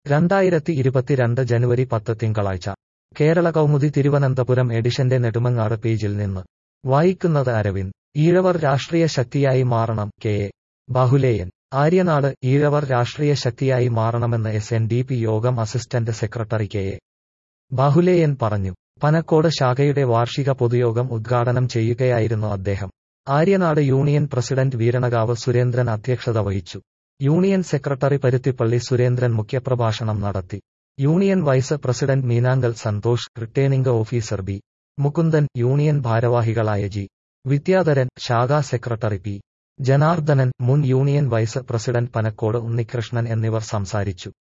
രണ്ടായിരത്തി ഇരുപത്തിരണ്ട് ജനുവരി പത്ത് തിങ്കളാഴ്ച കേരള കൗമുദി തിരുവനന്തപുരം എഡിഷന്റെ നെടുമങ്ങാട് പേജിൽ നിന്ന് വായിക്കുന്നത് അരവിന്ദ് ഈഴവർ രാഷ്ട്രീയ ശക്തിയായി മാറണം കെ എ ബാഹുലേയൻ ആര്യനാട് ഈഴവർ രാഷ്ട്രീയ ശക്തിയായി മാറണമെന്ന് എസ് എൻ ഡി പി യോഗം assistant secretary K A Bahuleyan പറഞ്ഞു പനക്കോട് ശാഖയുടെ വാർഷിക പൊതുയോഗം ഉദ്ഘാടനം ചെയ്യുകയായിരുന്നു അദ്ദേഹം ആര്യനാട് യൂണിയൻ പ്രസിഡന്റ് വീരണകാവ് സുരേന്ദ്രൻ അധ്യക്ഷത വഹിച്ചു യൂണിയൻ സെക്രട്ടറി പരുത്തിപ്പള്ളി സുരേന്ദ്രൻ മുഖ്യപ്രഭാഷണം നടത്തി union vice president Meenankal Santhosh returning officer B Mukundan union ഭാരവാഹികളായ ജി വിദ്യാധരൻ ശാഖാ സെക്രട്ടറി പി ജനാർദ്ദനൻ മുൻ union vice president Panacode Unnikrishnan എന്നിവർ സംസാരിച്ചു